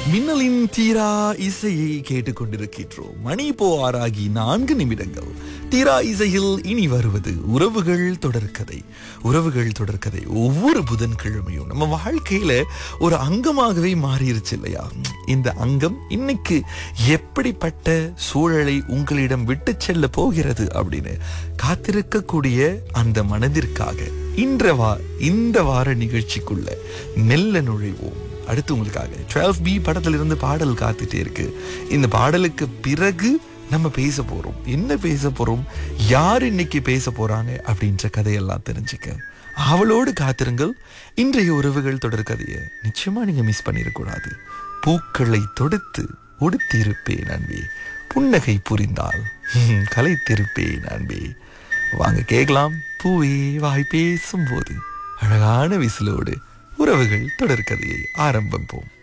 மின்னலின் தீரா இசையை கேட்டுக்கொண்டிருக்கின்றோம் மணி இப்போ ஆறாகி நான்கு நிமிடங்கள் தீரா இசையில் இனி வருவது உறவுகள் தொடர்கதை உறவுகள் தொடர்கதை ஒவ்வொரு புதன்கிழமையும் நம்ம வாழ்க்கையில ஒரு அங்கமாகவே மாறிருச்சு இல்லையா இந்த அங்கம் இன்னைக்கு எப்படிப்பட்ட சூழலை உங்களிடம் விட்டு செல்ல போகிறது அப்படின்னு காத்திருக்கக்கூடிய அந்த மனதிற்காக இன்ற வா இந்த வார நிகழ்ச்சிக்குள்ள மெல்ல நுழைவோம் அடுத்து உங்களுக்காக 12 பி படத்துல இருந்து பாடல் காத்துட்டே இருக்கு இந்த பாடலுக்கு பிறகு நம்ம பேச போறோம் என்ன பேச போறோம் யார் இன்னைக்கு பேச போறாங்க அப்படின்ற கதையெல்லாம் தெரிஞ்சுக்க அவளோடு காத்திருங்கள் இன்றைய உறவுகள் தொடர் கதையை நிச்சயமா நீங்க மிஸ் பண்ணிடக்கூடாது பூக்களை தொடுத்து உடுத்திருப்பேன் அன்பே புன்னகை புரிந்தால் ஹம், கலைத்திருப்பேன் அன்பே வாங்க கேட்கலாம் பூவே வாய் பேசும்போது அழகான விசிலோடு உறவுகள் தொடர்கதையை ஆரம்பிப்போம்